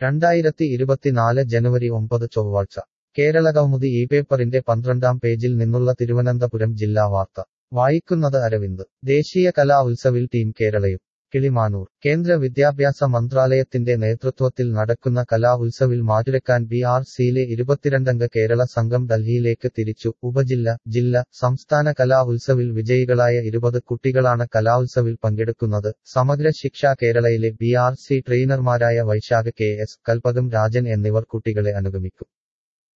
രണ്ടായിരത്തി ഇരുപത്തിനാല് ജനുവരി ഒമ്പത് ചൊവ്വാഴ്ച കേരളകൗമുദി ഈ പേപ്പറിന്റെ പന്ത്രണ്ടാം പേജിൽ നിന്നുള്ള തിരുവനന്തപുരം ജില്ലാ വാർത്ത വായിക്കുന്നത് അരവിന്ദ് ദേശീയ കലാ ഉത്സവിൽ ടീം കേരളയും കിളിമാനൂർ കേന്ദ്ര വിദ്യാഭ്യാസ മന്ത്രാലയത്തിന്റെ നേതൃത്വത്തിൽ നടക്കുന്ന കലാ ഉത്സവിൽ മാറ്റുരക്കാൻ ബി ആർ സിയിലെ ഇരുപത്തിരണ്ടംഗ കേരള സംഘം ഡൽഹിയിലേക്ക് തിരിച്ചു ഉപജില്ല ജില്ല സംസ്ഥാന കലാ ഉത്സവിൽ വിജയികളായ ഇരുപത് കുട്ടികളാണ് കലാഉത്സവിൽ പങ്കെടുക്കുന്നത് സമഗ്ര ശിക്ഷ കേരളയിലെ ബി ആർ സി ട്രെയിനർമാരായ വൈശാഖ് കെ എസ് കൽപകം രാജൻ എന്നിവർ കുട്ടികളെ അനുഗമിക്കും